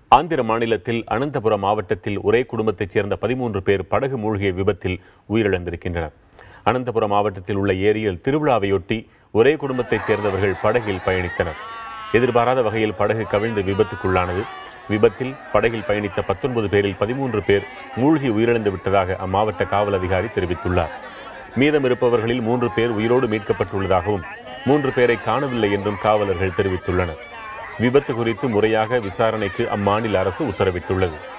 ஆந்திர மாநிலத்தில் அனந்தபுரம் மாவட்டத்தில் ஒரே குடும்பத்தைச் சேர்ந்த பதிமூன்று பேர் படகு மூழ்கிய விபத்தில் உயிரிழந்திருக்கின்றனர் அனந்தபுரம் மாவட்டத்தில் உள்ள ஏரியில் திருவிழாவையொட்டி ஒரே குடும்பத்தைச் சேர்ந்தவர்கள் படகில் பயணித்தனர் எதிர்பாராத வகையில் படகு கவிழ்ந்து விபத்துக்குள்ளானது விபத்தில் படகில் பயணித்த பத்தொன்பது பேரில் பதிமூன்று பேர் மூழ்கி உயிரிழந்து விட்டதாக அம்மாவட்ட காவல் அதிகாரி தெரிவித்துள்ளார் மீதம் இருப்பவர்களில் மூன்று பேர் உயிரோடு மீட்கப்பட்டுள்ளதாகவும் மூன்று பேரை காணவில்லை என்றும் காவலர்கள் தெரிவித்துள்ளனர் விபத்து குறித்து முறையாக விசாரணைக்கு அம்மாநில அரசு உத்தரவிட்டுள்ளது